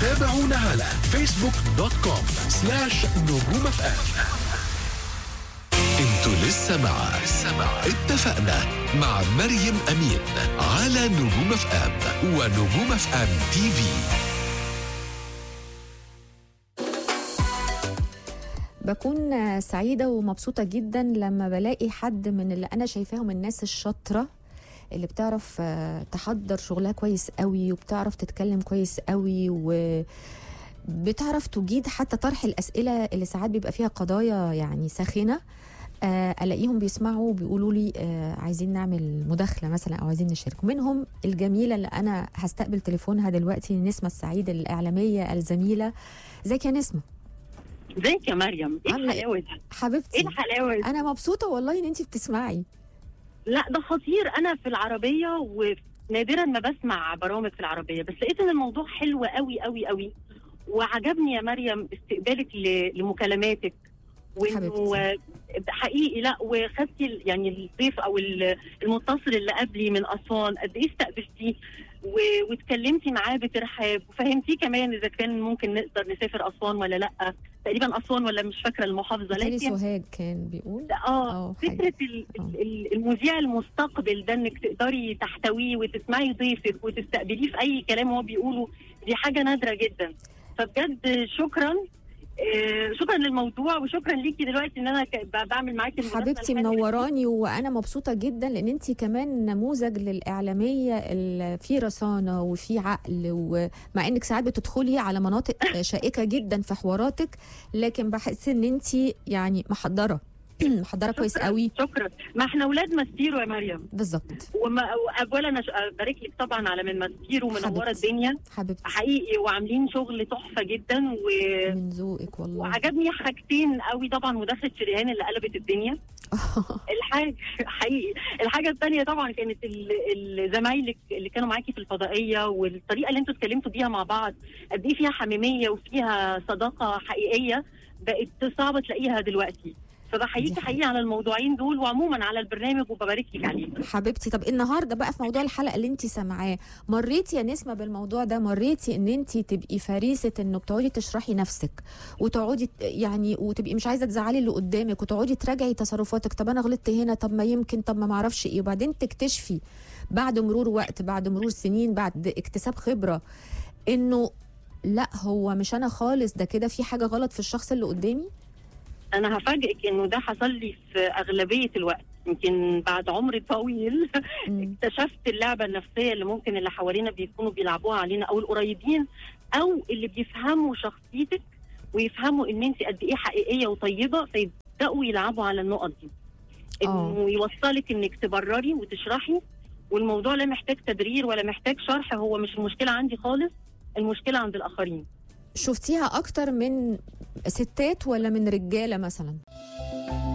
تابعونا على فيسبوك دوت كوم سلاش نجوم اف ام انتوا لسه مع اتفقنا مع مريم امين على نجوم اف ام ونجوم اف ام تي في بكون سعيدة ومبسوطة جدا لما بلاقي حد من اللي أنا شايفاهم الناس الشاطرة اللي بتعرف آه، تحضر شغلها كويس قوي وبتعرف تتكلم كويس قوي و بتعرف تجيد حتى طرح الأسئلة اللي ساعات بيبقى فيها قضايا يعني ساخنة آه، ألاقيهم بيسمعوا وبيقولوا لي آه، عايزين نعمل مداخلة مثلا أو عايزين نشارك منهم الجميلة اللي أنا هستقبل تليفونها دلوقتي نسمة السعيد الإعلامية الزميلة ازيك يا نسمة ازيك يا مريم ايه عاملة إيه؟ الحلاوه دي حبيبتي ايه الحلاوه دي انا مبسوطه والله ان انت بتسمعي لا ده خطير انا في العربيه ونادرا ما بسمع برامج في العربيه بس لقيت ان الموضوع حلو قوي قوي قوي وعجبني يا مريم استقبالك ل- لمكالماتك وانه حبيبتي. حقيقي لا وخدتي ال- يعني الضيف او ال- المتصل اللي قبلي من اسوان قد ايه استقبلتيه و- واتكلمتي معاه بترحاب وفهمتيه كمان اذا كان ممكن نقدر نسافر اسوان ولا لا تقريبا اسوان ولا مش فاكره المحافظه تالي لكن سوهاج كان بيقول اه اه فكره ال- آه. ال- المذيع المستقبل ده انك تقدري تحتويه وتسمعي ضيفك وتستقبليه في اي كلام هو بيقوله دي حاجه نادره جدا فبجد شكرا آه، شكرا للموضوع وشكرا ليكي دلوقتي ان انا ك- ب- بعمل معاكي المداخلة حبيبتي الحلوة دي. منوراني وانا مبسوطه جدا لان انت كمان نموذج للاعلاميه اللي في رصانه وفي عقل ومع انك ساعات بتدخلي على مناطق شائكه جدا في حواراتك لكن بحس ان انت يعني محضره محضره كويس شكراً. قوي شكرا ما احنا اولاد ماستيرو يا مريم بالظبط وما واولا أش- ابارك لك طبعا على من ماستيرو منوره حبيبتي. الدنيا حبيبتي حقيقي وعاملين شغل تحفه جدا و من ذوقك والله وعجبني حاجتين قوي طبعا مداخله شريهان اللي قلبت الدنيا الحاجه حقيقي الحاجه الثانيه طبعا كانت ال- ال- زمايلك اللي كانوا معاكي في الفضائيه والطريقه اللي انتوا اتكلمتوا بيها مع بعض قد ايه فيها حميميه وفيها صداقه حقيقيه بقت صعبه تلاقيها دلوقتي دي فبحييكي حقيقة. حقيقي على الموضوعين دول وعموما على البرنامج وببارك لك عليه حبيبتي طب النهارده بقى في موضوع الحلقه اللي انت سامعاه مريتي يا نسمه بالموضوع ده مريتي ان انت تبقي فريسه انه بتقعدي تشرحي نفسك وتقعدي ت- يعني وتبقي مش عايزه تزعلي اللي قدامك وتقعدي تراجعي تصرفاتك طب انا غلطت هنا طب ما يمكن طب ما معرفش ايه وبعدين تكتشفي بعد مرور وقت بعد مرور سنين بعد اكتساب خبره انه لا هو مش انا خالص ده كده في حاجه غلط في الشخص اللي قدامي انا هفاجئك انه ده حصل لي في اغلبيه الوقت يمكن بعد عمر طويل مم. اكتشفت اللعبه النفسيه اللي ممكن اللي حوالينا بيكونوا بيلعبوها علينا او القريبين او اللي بيفهموا شخصيتك ويفهموا ان انت قد ايه حقيقيه وطيبه فيبداوا يلعبوا على النقط دي آه. انه يوصلك انك تبرري وتشرحي والموضوع لا محتاج تبرير ولا محتاج شرح هو مش المشكله عندي خالص المشكله عند الاخرين شفتيها اكتر من ستات ولا من رجاله مثلا